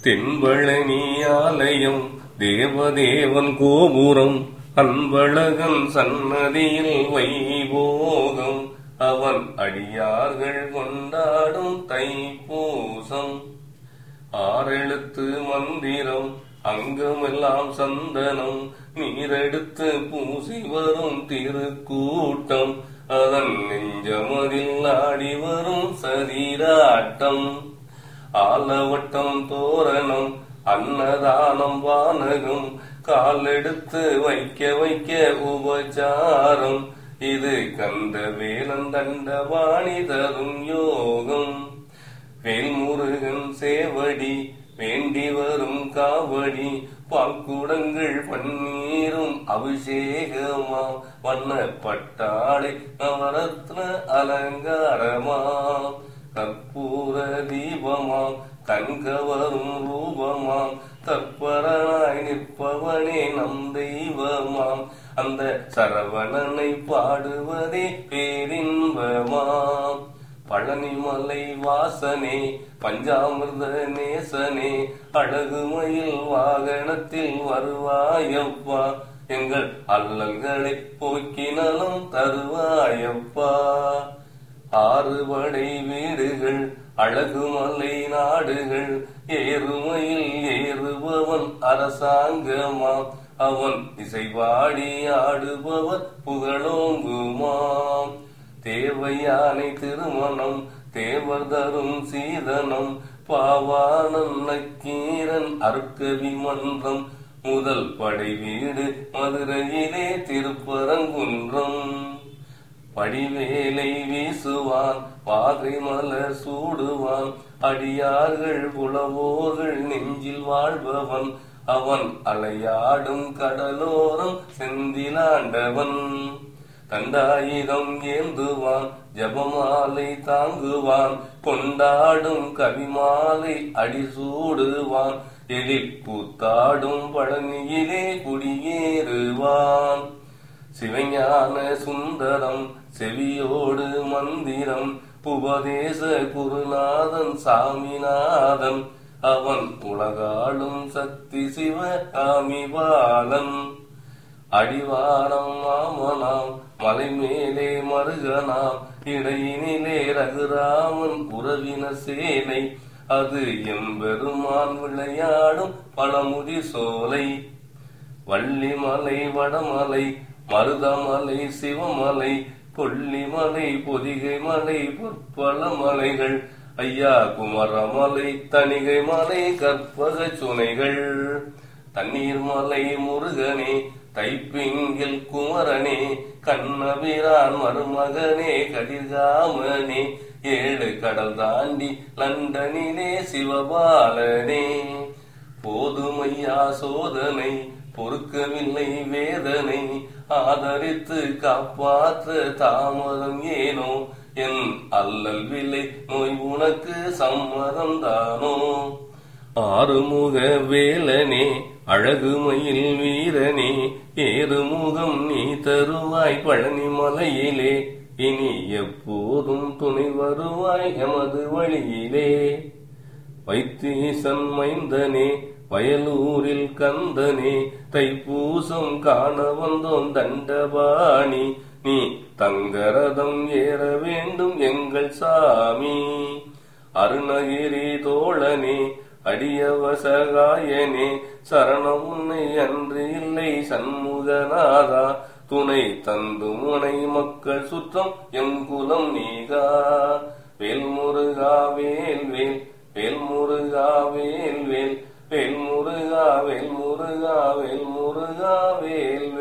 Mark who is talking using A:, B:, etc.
A: தென்பழனி ஆலயம் தேவதேவன் கோபுரம் அன்பழகன் சன்னதியில் வைபோகம் அவன் அடியார்கள் கொண்டாடும் தைப்பூசம் ஆறெழுத்து மந்திரம் அங்கமெல்லாம் சந்தனம் நீரெடுத்து பூசி வரும் திருக்கூட்டம் அதன் நெஞ்சமதில் ஆடி வரும் சரீராட்டம் ஆலவட்டம் தோரணம் அன்னதானம் வானகம் காலெடுத்து வைக்க வைக்க உபச்சாரம் இது கந்த வேலன் தண்டவாணி தரும் யோகம் வேல்முருகன் சேவடி வேண்டி வரும் காவடி பாக்குடங்கள் பன்னீரும் அபிஷேகமா வண்ண பட்டாடை நவரத்ன அலங்காரமாம் கற்பூர தீபமாம் கண்கவரும் ரூபமாம் தற்பரனாய் நிற்பவனே நம் தெய்வமாம் அந்த சரவணனை பாடுவதே பேரின்பமாம் பழனிமலை வாசனே பஞ்சாமிர்த நேசனே அழகுமயில் வாகனத்தில் வருவாயப்பா எங்கள் அல்லல்களை போக்கினலும் தருவாயப்பா ஆறுபடை வீடுகள் அழகுமலை நாடுகள் ஏறுமையில் ஏறுபவன் அரசாங்கமாம் அவன் இசைவாடி ஆடுபவர் புகழோங்குமாம் தேவையானை திருமணம் தேவர் தரும் சீதனம் பாவானன் நக்கீரன் அருட்கவி மன்றம் முதல் படை வீடு மதுரையிலே திருப்பரங்குன்றம் படிவேலை வீசுவான் பாகை மலர் சூடுவான் அடியார்கள் புலவோர்கள் நெஞ்சில் வாழ்பவன் அவன் அலையாடும் கடலோரம் செந்திலாண்டவன் தண்டாயுதம் ஏந்துவான் ஜபமாலை தாங்குவான் கொண்டாடும் கவிமாலை அடிசூடுவான் எழில் கூத்தாடும் பழனியிலே குடியேறுவான் சிவஞான சுந்தரம் செவியோடு மந்திரம் உபதேச குருநாதன் சாமிநாதன் அவன் உலகாளும் சக்தி சிவ காமிபாலன் அடிவாரம் மாமனாம் மலை மேலே மருகனாம் இடையினிலே ரகுராமன் உறவின சேனை அது எம்பெருமான் விளையாடும் பழமுதி சோலை வள்ளிமலை வடமலை மருதமலை சிவமலை கொல்லிமலை பொதிகை மலை பொற்பல மலைகள் ஐயா குமரமலை தணிகை மலை கற்பக சுனைகள் தண்ணீர் மலை முருகனே தைப்பிங்கில் குமரனே கண்ணபிரான் மருமகனே கதிர்காமனே ஏழு கடல் தாண்டி லண்டனிலே சிவபாலனே போதுமையா சோதனை பொறுக்கவில்லை வேதனை ஆதரித்து காப்பாற்ற தாமதம் ஏனோ என் அல்லல் விலை நோய் உனக்கு சம்மதம் தானோ ஆறுமுக வேலனே அழகுமயில் வீரனே ஏறுமுகம் நீ தருவாய் பழனி மலையிலே இனி எப்போதும் துணை வருவாய் எமது வழியிலே வைத்தீசன் மைந்தனே வயலூரில் கந்தனே தைப்பூசம் காண வந்தோம் தண்டபாணி நீ தங்கரதம் ஏற வேண்டும் எங்கள் சாமி அருணகிரி தோழனே அடியவசகாயனே சரணம் உன்னை அன்று இல்லை சண்முகநாதா துணை தந்து முனை மக்கள் சுற்றம் எங்குலம் நீகா வேல்முருகா வேல் வேல் வேல்முருகா வேல் வேல் வேல்முருகா வேல்முருகா வேல்முருகா வேல் வேல்